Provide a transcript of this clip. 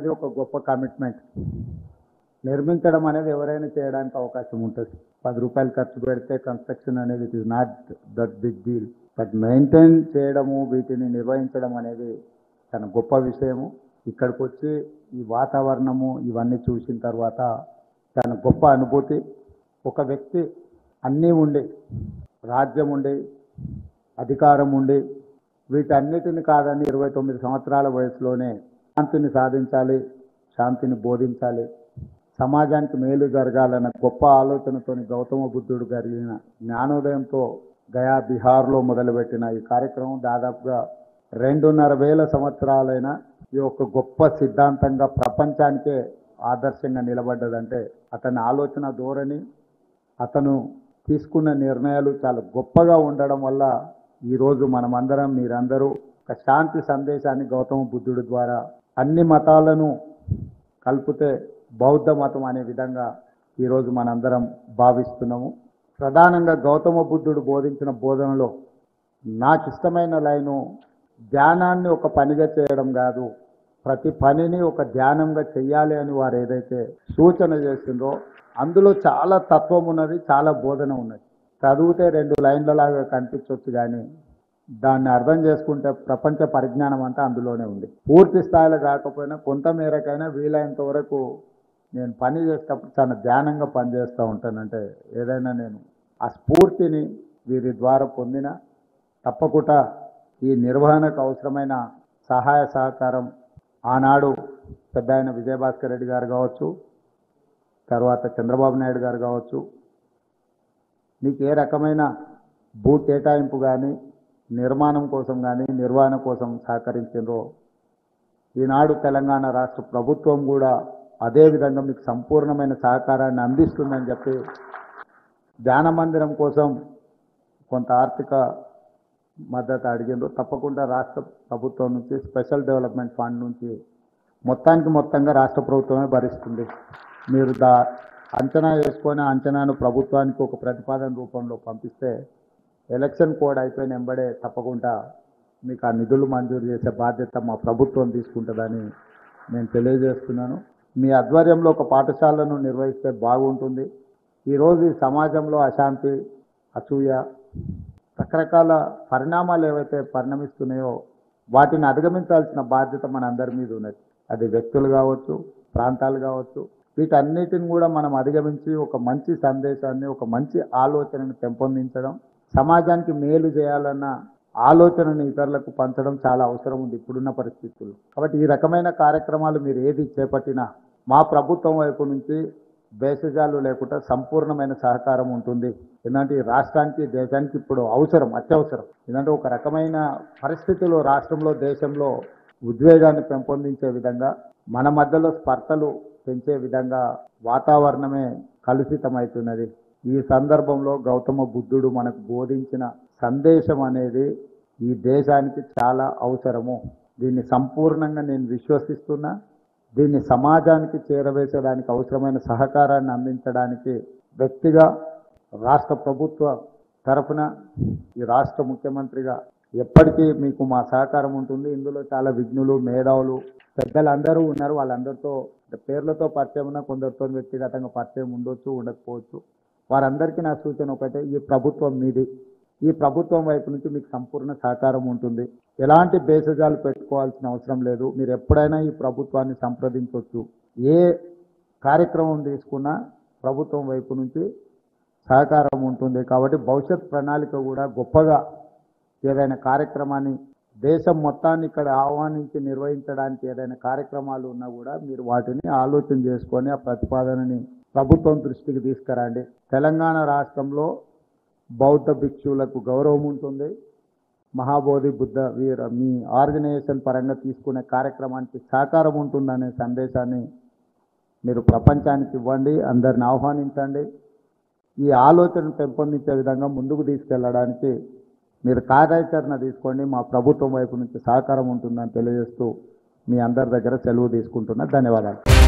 ఒక గొప్ప కమిట్మెంట్ నిర్మించడం అనేది ఎవరైనా చేయడానికి అవకాశం ఉంటుంది పది రూపాయలు ఖర్చు పెడితే కన్స్ట్రక్షన్ అనేది it is not that big deal but maintain చేయడము వీటిని నిర్వహించడం అనేది చాలా గొప్ప విషయము ఇక్కడికి వచ్చి ఈ వాతావరణము ఇవన్నీ చూసిన తర్వాత చాలా గొప్ప అనుభూతి ఒక వ్యక్తి అన్నీ ఉండి రాజ్యం ఉండి అధికారం ఉండి వీటన్నిటిని కాదని ఇరవై తొమ్మిది సంవత్సరాల వయసులోనే శాంతిని సాధించాలి శాంతిని బోధించాలి సమాజానికి మేలు జరగాలన్న గొప్ప ఆలోచనతోని గౌతమ బుద్ధుడు కలిగిన జ్ఞానోదయంతో గయా బీహార్లో మొదలుపెట్టిన ఈ కార్యక్రమం దాదాపుగా రెండున్నర వేల సంవత్సరాలైన ఈ ఒక గొప్ప సిద్ధాంతంగా ప్రపంచానికే ఆదర్శంగా నిలబడ్డదంటే అతని ఆలోచన ధోరణి అతను తీసుకున్న నిర్ణయాలు చాలా గొప్పగా ఉండడం వల్ల ఈరోజు మనమందరం మీరందరూ ఒక శాంతి సందేశాన్ని గౌతమ బుద్ధుడి ద్వారా అన్ని మతాలను కలిపితే బౌద్ధ మతం అనే విధంగా ఈరోజు మనందరం భావిస్తున్నాము ప్రధానంగా గౌతమ బుద్ధుడు బోధించిన బోధనలో నాకు ఇష్టమైన లైను ధ్యానాన్ని ఒక పనిగా చేయడం కాదు ప్రతి పనిని ఒక ధ్యానంగా చెయ్యాలి అని వారు ఏదైతే సూచన చేసిందో అందులో చాలా తత్వం ఉన్నది చాలా బోధన ఉన్నది చదివితే రెండు లైన్లలాగా కనిపించవచ్చు కానీ దాన్ని అర్థం చేసుకుంటే ప్రపంచ పరిజ్ఞానం అంతా అందులోనే ఉంది పూర్తి స్థాయిలో కాకపోయినా కొంత మేరకైనా వీలైనంత వరకు నేను పని చేసేటప్పుడు చాలా ధ్యానంగా పనిచేస్తూ ఉంటానంటే ఏదైనా నేను ఆ స్ఫూర్తిని వీరి ద్వారా పొందిన తప్పకుండా ఈ నిర్వహణకు అవసరమైన సహాయ సహకారం ఆనాడు పెద్ద ఆయన విజయభాస్కర్ రెడ్డి గారు కావచ్చు తర్వాత చంద్రబాబు నాయుడు గారు కావచ్చు మీకు ఏ రకమైన భూ కేటాయింపు కానీ నిర్మాణం కోసం కానీ నిర్వహణ కోసం సహకరించిందో ఈనాడు తెలంగాణ రాష్ట్ర ప్రభుత్వం కూడా అదే విధంగా మీకు సంపూర్ణమైన సహకారాన్ని అందిస్తుందని చెప్పి ధ్యాన మందిరం కోసం కొంత ఆర్థిక మద్దతు అడిగిండ్రు తప్పకుండా రాష్ట్ర ప్రభుత్వం నుంచి స్పెషల్ డెవలప్మెంట్ ఫండ్ నుంచి మొత్తానికి మొత్తంగా రాష్ట్ర ప్రభుత్వమే భరిస్తుంది మీరు దా అంచనా వేసుకొని ఆ అంచనాను ప్రభుత్వానికి ఒక ప్రతిపాదన రూపంలో పంపిస్తే ఎలక్షన్ కోడ్ అయిపోయిన వెంబడే తప్పకుండా మీకు ఆ నిధులు మంజూరు చేసే బాధ్యత మా ప్రభుత్వం తీసుకుంటుందని నేను తెలియజేస్తున్నాను మీ ఆధ్వర్యంలో ఒక పాఠశాలను నిర్వహిస్తే బాగుంటుంది ఈరోజు ఈ సమాజంలో అశాంతి అసూయ రకరకాల పరిణామాలు ఏవైతే పరిణమిస్తున్నాయో వాటిని అధిగమించాల్సిన బాధ్యత మన అందరి మీద ఉన్నది అది వ్యక్తులు కావచ్చు ప్రాంతాలు కావచ్చు వీటన్నిటిని కూడా మనం అధిగమించి ఒక మంచి సందేశాన్ని ఒక మంచి ఆలోచనను పెంపొందించడం సమాజానికి మేలు చేయాలన్న ఆలోచనను ఇతరులకు పంచడం చాలా అవసరం ఉంది ఇప్పుడున్న పరిస్థితుల్లో కాబట్టి ఈ రకమైన కార్యక్రమాలు మీరు ఏది చేపట్టినా మా ప్రభుత్వం వైపు నుంచి భేషజాలు లేకుండా సంపూర్ణమైన సహకారం ఉంటుంది ఎందుకంటే ఈ రాష్ట్రానికి దేశానికి ఇప్పుడు అవసరం అత్యవసరం ఎందుకంటే ఒక రకమైన పరిస్థితులు రాష్ట్రంలో దేశంలో ఉద్వేగాన్ని పెంపొందించే విధంగా మన మధ్యలో స్పర్ధలు పెంచే విధంగా వాతావరణమే కలుషితమవుతున్నది ఈ సందర్భంలో గౌతమ బుద్ధుడు మనకు బోధించిన సందేశం అనేది ఈ దేశానికి చాలా అవసరము దీన్ని సంపూర్ణంగా నేను విశ్వసిస్తున్నా దీన్ని సమాజానికి చేరవేసేదానికి అవసరమైన సహకారాన్ని అందించడానికి వ్యక్తిగా రాష్ట్ర ప్రభుత్వ తరఫున ఈ రాష్ట్ర ముఖ్యమంత్రిగా ఎప్పటికీ మీకు మా సహకారం ఉంటుంది ఇందులో చాలా విఘ్నులు మేధావులు పెద్దలు అందరూ ఉన్నారు వాళ్ళందరితో పేర్లతో పరిచయం ఉన్న కొందరితో వ్యక్తిగతంగా పరిచయం ఉండొచ్చు ఉండకపోవచ్చు వారందరికీ నా సూచన ఒకటే ఈ ప్రభుత్వం మీది ఈ ప్రభుత్వం వైపు నుంచి మీకు సంపూర్ణ సహకారం ఉంటుంది ఎలాంటి భేషజాలు పెట్టుకోవాల్సిన అవసరం లేదు మీరు ఎప్పుడైనా ఈ ప్రభుత్వాన్ని సంప్రదించవచ్చు ఏ కార్యక్రమం తీసుకున్నా ప్రభుత్వం వైపు నుంచి సహకారం ఉంటుంది కాబట్టి భవిష్యత్ ప్రణాళిక కూడా గొప్పగా ఏదైనా కార్యక్రమాన్ని దేశం మొత్తాన్ని ఇక్కడ ఆహ్వానించి నిర్వహించడానికి ఏదైనా కార్యక్రమాలు ఉన్నా కూడా మీరు వాటిని ఆలోచన చేసుకొని ఆ ప్రతిపాదనని ప్రభుత్వం దృష్టికి తీసుకురండి తెలంగాణ రాష్ట్రంలో బౌద్ధ భిక్షువులకు గౌరవం ఉంటుంది మహాబోధి బుద్ధ వీర మీ ఆర్గనైజేషన్ పరంగా తీసుకునే కార్యక్రమానికి సహకారం ఉంటుందనే సందేశాన్ని మీరు ప్రపంచానికి ఇవ్వండి అందరిని ఆహ్వానించండి ఈ ఆలోచన పెంపొందించే విధంగా ముందుకు తీసుకెళ్ళడానికి మీరు కార్యాచరణ తీసుకోండి మా ప్రభుత్వం వైపు నుంచి సహకారం ఉంటుందని తెలియజేస్తూ మీ అందరి దగ్గర సెలవు తీసుకుంటున్నా ధన్యవాదాలు